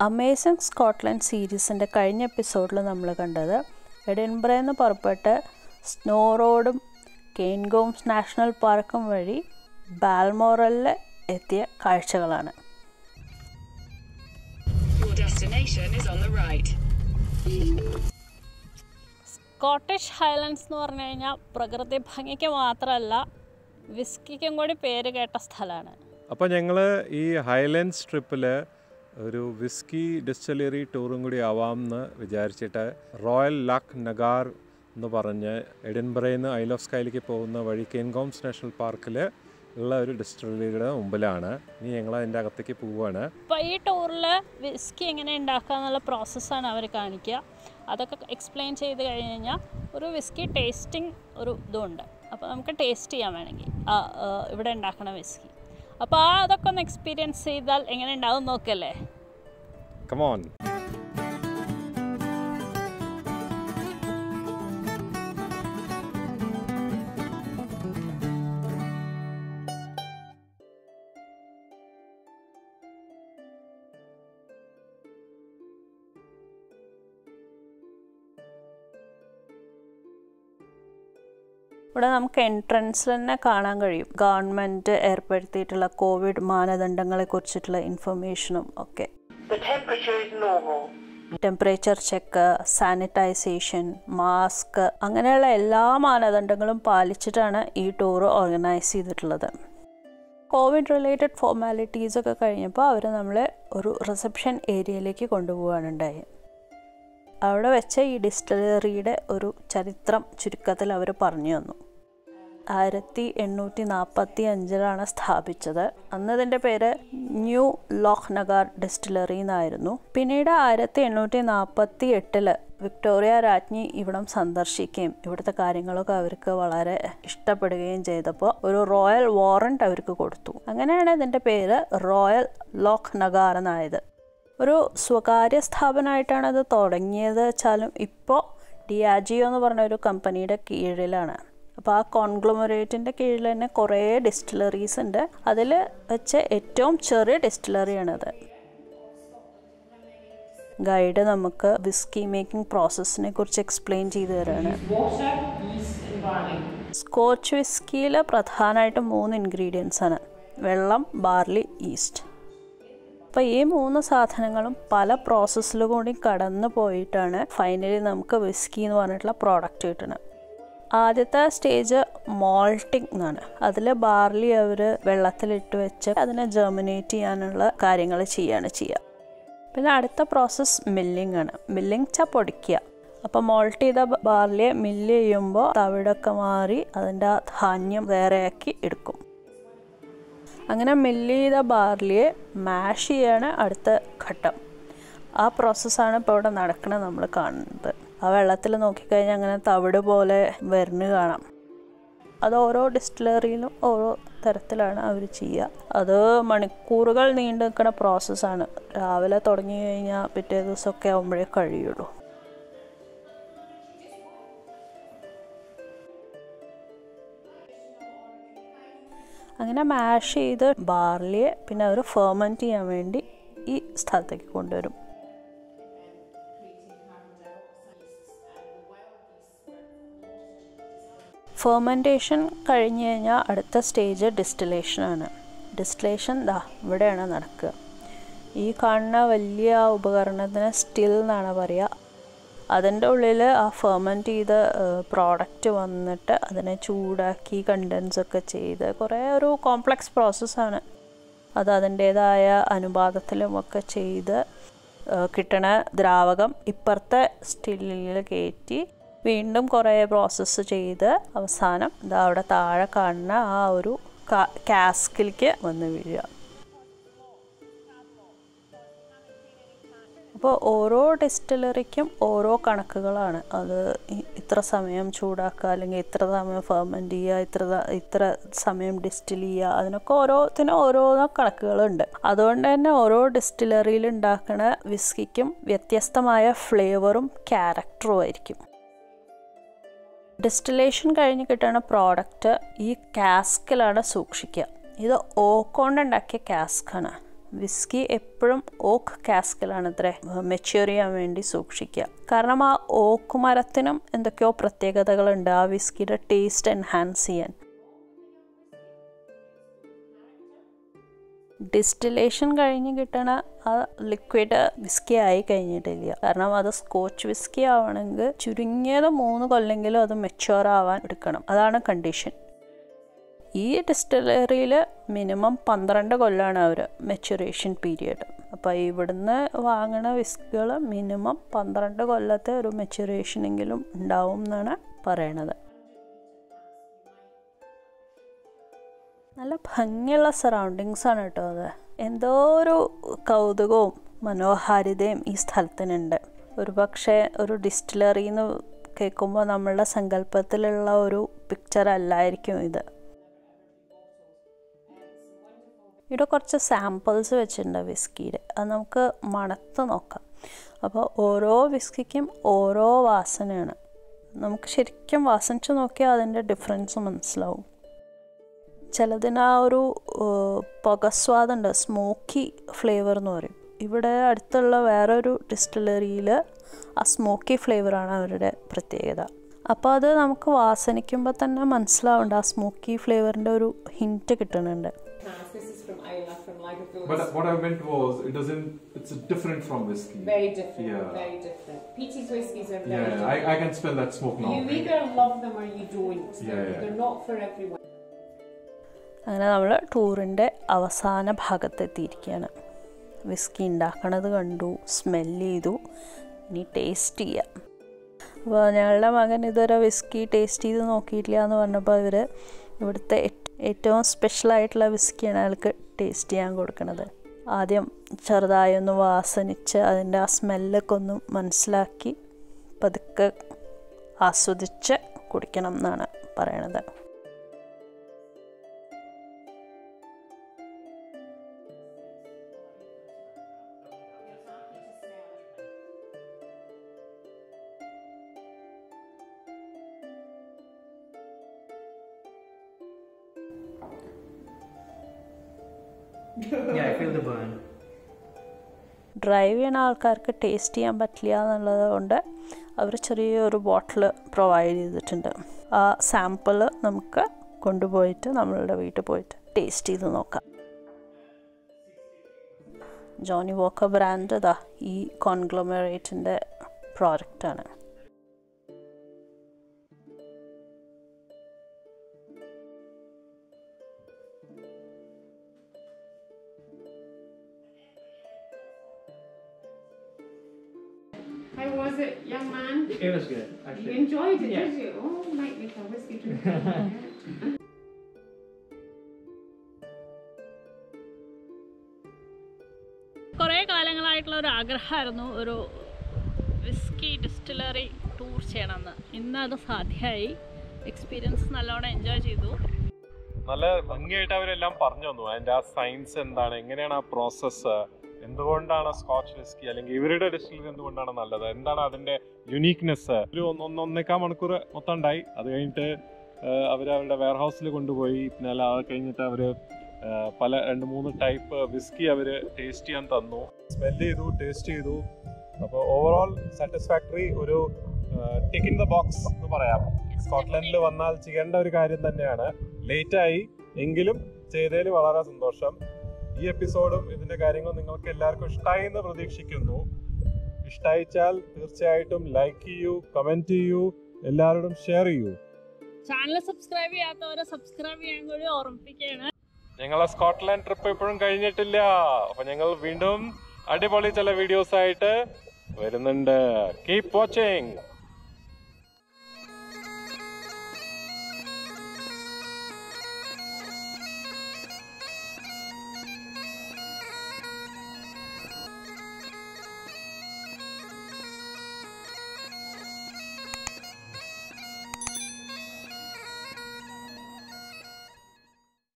Amazing Scotland സീരീസിൻ്റെ കഴിഞ്ഞ എപ്പിസോഡിൽ നമ്മൾ കണ്ടത് എഡിൻബ്രയിൽ നിന്ന് പുറപ്പെട്ട് സ്നോ റോഡും കെയിൻഗോംസ് നാഷണൽ പാർക്കും വഴി ബാൽമോറലിൽ എത്തിയ കാഴ്ചകളാണ് Your destination is on the right. Scottish Highlands എന്ന് പറഞ്ഞു കഴിഞ്ഞാൽ പ്രകൃതി ഭംഗിക്ക് മാത്രമല്ല വിസ്കിക്കും കൂടി പേര് കേട്ട സ്ഥലമാണ് അപ്പോൾ ഞങ്ങൾ ഈ ഹൈലൻഡ്സ് ട്രിപ്പിൽ ഒരു വിസ്കി ഡിസ്റ്റലറി ടൂറും കൂടി ആവാമെന്ന് വിചാരിച്ചിട്ട് റോയൽ ലക്ക് നഗാർ എന്ന് പറഞ്ഞ് എഡിൻബറയിൽ നിന്ന് ഐൽ ഓഫ് സ്കൈയിലേക്ക് പോകുന്ന വഴി കെൻഗോംസ് നാഷണൽ പാർക്കിൽ ഉള്ള ഒരു ഡിസ്റ്റലറിയുടെ മുമ്പിലാണ് ഇനി ഞങ്ങൾ അതിൻ്റെ അകത്തേക്ക് പോവുകയാണ് അപ്പോൾ ഈ ടൂറിൽ വിസ്കി എങ്ങനെ ഉണ്ടാക്കുക എന്നുള്ള പ്രോസസ്സാണ് അവർ കാണിക്കുക അതൊക്കെ എക്സ്പ്ലെയിൻ ചെയ്ത് കഴിഞ്ഞ് കഴിഞ്ഞാൽ ഒരു വിസ്കി ടേസ്റ്റിംഗ് ഒരു ഇതുണ്ട് അപ്പോൾ നമുക്ക് ടേസ്റ്റ് ചെയ്യാൻ വേണമെങ്കിൽ ആ, ആ, ഇവിടെ ഉണ്ടാക്കണ വിസ്കി അപ്പോൾ ആ അതൊക്കെ ഒന്ന് എക്സ്പീരിയൻസ് ചെയ്താൽ എങ്ങനെ ഉണ്ടാവും നോക്കല്ലേ കമോൺ ഇവിടെ നമുക്ക് എൻട്രൻസിൽ തന്നെ കാണാൻ കഴിയും ഗവൺമെൻറ് ഏർപ്പെടുത്തിയിട്ടുള്ള കോവിഡ് മാനദണ്ഡങ്ങളെ കുറിച്ചിട്ടുള്ള ഇൻഫർമേഷനും ഒക്കെ The temperature is normal. Temperature check sanitisation mask അങ്ങനെയുള്ള എല്ലാ മാനദണ്ഡങ്ങളും പാലിച്ചിട്ടാണ് ഈ ടൂർ ഓർഗനൈസ് ചെയ്തിട്ടുള്ളത് കോവിഡ് റിലേറ്റഡ് ഫോർമാലിറ്റീസ് ഒക്കെ കഴിഞ്ഞപ്പോൾ അവർ നമ്മളെ ഒരു റിസപ്ഷൻ ഏരിയയിലേക്ക് കൊണ്ടുപോവുകയാണ് ഉണ്ടായത് അവിടെ വെച്ച് ഈ ഡിസ്റ്റിലറിയുടെ ഒരു ചരിത്രം ചുരുക്കത്തിൽ അവർ പറഞ്ഞു തന്നു ആയിരത്തി എണ്ണൂറ്റി നാൽപ്പത്തി അഞ്ചിലാണ് സ്ഥാപിച്ചത് അന്ന് ഇതിൻ്റെ പേര് ന്യൂ ലോഹ് നഗാർ ഡിസ്റ്റിലറി എന്നായിരുന്നു പിന്നീട് ആയിരത്തി എണ്ണൂറ്റി നാൽപ്പത്തി എട്ടില് വിക്ടോറിയ രാജ്ഞി ഇവിടം സന്ദർശിക്കുകയും ഇവിടുത്തെ കാര്യങ്ങളൊക്കെ അവർക്ക് വളരെ ഇഷ്ടപ്പെടുകയും ചെയ്തപ്പോൾ ഒരു റോയൽ വാറണ്ട് അവർക്ക് കൊടുത്തു അങ്ങനെയാണ് ഇതിൻ്റെ പേര് റോയൽ ലോഹ് നഗാർ എന്നായത് ഒരു സ്വകാര്യ സ്ഥാപനമായിട്ടാണ് അത് തുടങ്ങിയത് വെച്ചാലും ഇപ്പോൾ ഡിയാജിയോ എന്ന് പറഞ്ഞ ഒരു കമ്പനിയുടെ കീഴിലാണ് അപ്പോൾ ആ കോൺഗ്ലോമറേറ്റിൻ്റെ കീഴിൽ തന്നെ കുറേ ഡിസ്റ്റിലറീസ് ഉണ്ട് അതിൽ വെച്ച് ഏറ്റവും ചെറിയ ഡിസ്റ്റിലറിയാണത് ഗൈഡ് നമുക്ക് വിസ്കി മേക്കിംഗ് പ്രോസസ്സിനെ കുറിച്ച് എക്സ്പ്ലെയിൻ ചെയ്തു തരാണ് Water, yeast, and barley. Scotch വിസ്കിയിൽ പ്രധാനമായിട്ടും മൂന്ന് ഇൻഗ്രീഡിയൻസ് ആണ് വെള്ളം ബാർലി ഈസ്റ്റ് അപ്പോൾ ഈ മൂന്ന് സാധനങ്ങളും പല പ്രോസസ്സിൽ കൂടി കടന്നു പോയിട്ടാണ് ഫൈനലി നമുക്ക് വിസ്കി എന്ന് പറഞ്ഞിട്ടുള്ള പ്രോഡക്റ്റ് കിട്ടുന്നത് ആദ്യത്തെ സ്റ്റേജ് മോൾട്ടിംഗ് എന്നാണ് അതിൽ ബാർലി അവർ വെള്ളത്തിലിട്ട് വെച്ച് അതിനെ ജെർമിനേറ്റ് ചെയ്യാനുള്ള കാര്യങ്ങൾ ചെയ്യാണ് ചെയ്യുക പിന്നെ അടുത്ത പ്രോസസ്സ് മില്ലിംഗ് ആണ് മില്ലിംഗ് ചാ പൊടിക്കുക അപ്പോൾ മോൾട്ട് ചെയ്ത ബാർലിയെ മില്ല് ചെയ്യുമ്പോൾ തവിടൊക്കെ മാറി അതിൻ്റെ ആ ധാന്യം വേറെയാക്കി എടുക്കും അങ്ങനെ മില്ല് ചെയ്ത ബാർലിയെ മാഷ് ചെയ്യാണ് അടുത്ത ഘട്ടം ആ പ്രോസസ്സാണ് ഇപ്പോൾ ഇവിടെ നടക്കുന്നത് നമ്മൾ കാണുന്നത് ആ വെള്ളത്തിൽ നോക്കിക്കഴിഞ്ഞാൽ അങ്ങനെ തവിട് പോലെ വരുന്നു കാണാം അത് ഓരോ ഡിസ്റ്റിലറിയിലും ഓരോ തരത്തിലാണ് അവർ ചെയ്യുക അത് മണിക്കൂറുകൾ നീണ്ടു നിൽക്കുന്ന പ്രോസസ്സാണ് രാവിലെ തുടങ്ങി കഴിഞ്ഞാൽ പിറ്റേ ദിവസമൊക്കെ ആകുമ്പോഴേ കഴിയുള്ളൂ അങ്ങനെ മാഷ് ചെയ്ത് ബാർലിയെ പിന്നെ അവർ ഫെർമെൻറ്റ് ചെയ്യാൻ വേണ്ടി ഈ സ്ഥലത്തേക്ക് കൊണ്ടുവരും ഫെർമെൻറ്റേഷൻ കഴിഞ്ഞ് കഴിഞ്ഞാൽ അടുത്ത സ്റ്റേജ് ഡിസ്റ്റിലേഷനാണ് ഡിസ്റ്റിലേഷൻ ദാ ഇവിടെയാണ് നടക്കുക ഈ കാണുന്ന വലിയ ഉപകരണത്തിന് സ്റ്റിൽ എന്നാണ് പറയുക അതിൻ്റെ ഉള്ളിൽ ആ ഫെർമെൻറ്റ് ചെയ്ത പ്രോഡക്റ്റ് വന്നിട്ട് അതിനെ ചൂടാക്കി കണ്ടൻസ് ഒക്കെ ചെയ്ത് കുറേ ഒരു കോംപ്ലക്സ് പ്രോസസ്സാണ് അത് അതിൻ്റേതായ അനുപാതത്തിലും ഒക്കെ ചെയ്ത് ഏഹ് കിട്ടണ ദ്രാവകം ഇപ്പുറത്തെ സ്റ്റില്ലിൽ കയറ്റി വീണ്ടും കുറേ പ്രോസസ്സ് ചെയ്ത് അവസാനം ഇതാ അവിടെ താഴെ കാണുന്ന ആ ഒരു കാസ്കിലേക്ക് വന്ന് വീഴുക അപ്പോൾ ഓരോ ഡിസ്റ്റിലറിക്കും ഓരോ കണക്കുകളാണ് അത് ഇ- ഇത്ര സമയം ചൂടാക്കുക അല്ലെങ്കിൽ ഇത്ര സമയം ഫെർമെൻറ്റ് ചെയ്യുക ഇത്ര ത- ഇത്ര സമയം ഡിസ്റ്റിൽ ചെയ്യുക അതിനൊക്കെ ഓരോത്തിനും ഓരോരോ കണക്കുകളുണ്ട് അതുകൊണ്ട് തന്നെ ഓരോ ഡിസ്റ്റിലറിയിൽ ഉണ്ടാക്കുന്ന വിസ്കിക്കും വ്യത്യസ്തമായ ഫ്ലേവറും ക്യാരക്ടറും ആയിരിക്കും ഡിസ്റ്റിലേഷൻ കഴിഞ്ഞ് കിട്ടുന്ന പ്രോഡക്റ്റ് ഈ കാസ്കിലാണ് സൂക്ഷിക്കുക ഇത് ഓക്കോണ്ട് ഉണ്ടാക്കിയ കാസ്കാണ് വിസ്കി എപ്പോഴും ഓക്ക് കാസ്കിലാണ് അത്ര മെച്യൂർ ചെയ്യാൻ വേണ്ടി സൂക്ഷിക്കുക കാരണം ആ ഓക്ക് മരത്തിനും എന്തൊക്കെയോ പ്രത്യേകതകളുണ്ട് ആ വിസ്കിയുടെ ടേസ്റ്റ് എൻഹാൻസ് ചെയ്യാൻ ഡിസ്റ്റിലേഷൻ കഴിഞ്ഞ് കിട്ടണ ആ ലിക്വിഡ് വിസ്കി ആയി കഴിഞ്ഞിട്ടില്ല കാരണം അത് സ്കോച്ച് വിസ്കി ആവണമെങ്കിൽ ചുരുങ്ങിയത് മൂന്ന് കൊല്ലെങ്കിലും അത് മെച്ചുവർ ആവാൻ എടുക്കണം അതാണ് കണ്ടീഷൻ ഈ ഡിസ്റ്റിലറിയിൽ മിനിമം പന്ത്രണ്ട് കൊല്ലമാണ് അവർ മെച്ചുറേഷൻ പീരിയഡ് അപ്പോൾ ഇവിടുന്ന് വാങ്ങണ വിസ്കുകൾ മിനിമം പന്ത്രണ്ട് കൊല്ലത്തെ ഒരു മെച്ചുറേഷനെങ്കിലും ഉണ്ടാവും എന്നാണ് പറയണത് നല്ല ഭംഗിയുള്ള സറൗണ്ടിങ്സ് ആണ് കേട്ടോ അത് എന്തോ ഒരു കൗതുകവും മനോഹാരിതയും ഈ സ്ഥലത്തിനുണ്ട് ഒരു പക്ഷേ ഒരു ഡിസ്റ്റിലറിന്ന് കേൾക്കുമ്പോൾ നമ്മളുടെ സങ്കല്പത്തിലുള്ള ഒരു പിക്ചർ അല്ലായിരിക്കും ഇത് ഇവിടെ കുറച്ച് സാമ്പിൾസ് വെച്ചിട്ടുണ്ട് വിസ്കിയുടെ അത് നമുക്ക് മണത്ത് നോക്കാം അപ്പോൾ ഓരോ വിസ്കിക്കും ഓരോ വാസനയാണ് നമുക്ക് ശരിക്കും വാസനിച്ച് നോക്കിയാൽ അതിൻ്റെ ഡിഫറൻസ് മനസ്സിലാവും ചിലതിന് ആ ഒരു പുകസ്വാദുണ്ട് സ്മോക്കി ഫ്ലേവർ എന്ന് പറയും ഇവിടെ അടുത്തുള്ള വേറൊരു ഡിസ്റ്റിലറിയിൽ ആ സ്മോക്കി ഫ്ലേവറാണ് അവരുടെ പ്രത്യേകത അപ്പോൾ അത് നമുക്ക് വാസനിക്കുമ്പോൾ തന്നെ മനസ്സിലാവുന്നുണ്ട് ആ സ്മോക്കി ഫ്ലേവറിൻ്റെ ഒരു ഹിൻറ്റ് കിട്ടുന്നുണ്ട് This is from Isla, from Lagavulin. But what I meant was, it doesn't. It's different from whiskey. very different, Yeah. very different. Peaty's whiskies are very Yeah, different. I, I can smell that smoke now. you either love them or you don't. Yeah, they're, yeah. they're not for everyone. അങ്ങനെ നമ്മൾ ടൂറിൻ്റെ അവസാന ഭാഗത്തെത്തിയിരിക്കുകയാണ് whisky ഉണ്ടാക്കണത് കണ്ടു smell ചെയ്തു ഇനി taste ചെയ്യാം അപ്പോൾ ഞങ്ങളുടെ മകൻ ഇതുവരെ വിസ്കി ടേസ്റ്റ് ചെയ്ത് നോക്കിയിട്ടില്ല എന്ന് പറഞ്ഞപ്പോൾ ഇവർ ഇവിടുത്തെ ഏ- ഏറ്റവും സ്പെഷ്യലായിട്ടുള്ള വിസ്കിയാണ് അയാൾക്ക് ടേസ്റ്റ് ചെയ്യാൻ കൊടുക്കുന്നത് ആദ്യം ചെറുതായി ഒന്ന് വാസനിച്ച് അതിൻ്റെ ആ സ്മെല്ലൊക്കെ ഒന്ന് മനസ്സിലാക്കി പതുക്കെ ആസ്വദിച്ച് കുടിക്കണം എന്നാണ് പറയണത് yeah, I feel the burn. Drive ചെയ്യണ ആൾക്കാർക്ക് ടേസ്റ്റ് ചെയ്യാൻ പറ്റില്ല എന്നുള്ളത് കൊണ്ട് അവർ ചെറിയൊരു ബോട്ടിൽ പ്രൊവൈഡ് ചെയ്തിട്ടുണ്ട് ആ സാമ്പിൾ നമുക്ക് കൊണ്ടുപോയിട്ട് നമ്മളുടെ വീട്ടിൽ പോയിട്ട് ടേസ്റ്റ് ചെയ്ത് നോക്കാം ജോണി വോക്കർ ബ്രാൻഡ് ഇതാ ഈ കോൺഗ്ലോമറേറ്റിൻ്റെ പ്രോഡക്റ്റാണ് How was it, young man? It was good, You actually. enjoyed it, Yeah. did you? Oh, might make a whiskey drinker. കുറേ കാലങ്ങളായിട്ടുള്ള ഒരു ആഗ്രഹമായിരുന്നു ഒരു വിസ്കി ഡിസ്റ്റിലറി ടൂർ ചെയ്യണമെന്ന് ഇന്ന് അത് സാധ്യമായി എക്സ്പീരിയൻസ് നല്ലോണം എൻജോയ് ചെയ്തു നല്ല ഭംഗിയായിട്ട് അവരെല്ലാം പറഞ്ഞു തന്നു അതിന്റെ ആ സയൻസ് എന്താണ് എങ്ങനെയാണ് ആ പ്രോസസ്സ് എന്തുകൊണ്ടാണ് സ്കോച്ച് വിസ്കി അല്ലെങ്കിൽ ഇവരുടെ ഡിസ്റ്റിലറി എന്തുകൊണ്ടാണ് നല്ലത് എന്താണ് അതിന്റെ യുണീക്നെസ് ഒരു ഒന്ന് ഒന്ന് ഒന്നേക്കാൾ മണിക്കൂർ മൊത്തം ഉണ്ടായി അത് കഴിഞ്ഞിട്ട് അവർ അവരുടെ വെയർ ഹൗസിൽ കൊണ്ടുപോയി പിന്നെ അല്ല അത് കഴിഞ്ഞിട്ട് അവർ പല രണ്ട് മൂന്ന് ടൈപ്പ് വിസ്കി അവർ ടേസ്റ്റ് ചെയ്യാൻ തന്നു സ്മെല് ചെയ്തു ടേസ്റ്റ് ചെയ്തു അപ്പോൾ ഓവറോൾ സാറ്റിസ്ഫാക്ടറി ഒരു ടിക്ക് ഇൻ ദ ബോക്സ് എന്ന് പറയാം സ്കോട്ട്ലൻഡിൽ വന്നാൽ ചെയ്യേണ്ട ഒരു കാര്യം തന്നെയാണ് ലേറ്റ് ആയി എങ്കിലും ചെയ്തതിൽ വളരെ സന്തോഷം ഈ എപ്പിസോഡും ഇതിന്റെ കാര്യങ്ങളും നിങ്ങൾക്ക് എല്ലാവർക്കും ഇഷ്ടമായി എന്ന് പ്രതീക്ഷിക്കുന്നു ഇഷ്ടമായിച്ചാൽ തീർച്ചയായിട്ടും ലൈക്ക് ചെയ്യൂ കമന്റ് ചെയ്യൂ എല്ലാവരോടും ഷെയർ ചെയ്യൂ ചാനൽ സബ്സ്ക്രൈബ് ചെയ്യാത്തവരെ സബ്സ്ക്രൈബ് ചെയ്യാൻ കൂടി ഓർമ്മിപ്പിക്കുകയാണ് ഞങ്ങളെ സ്കോട്ട്ലാൻഡ് ട്രിപ്പ് ഇപ്പോഴും കഴിഞ്ഞിട്ടില്ല അപ്പൊ ഞങ്ങൾ വീണ്ടും അടിപൊളി ചില വീഡിയോസ് ആയിട്ട് വരുന്നുണ്ട് കീപ് വാച്ചിങ്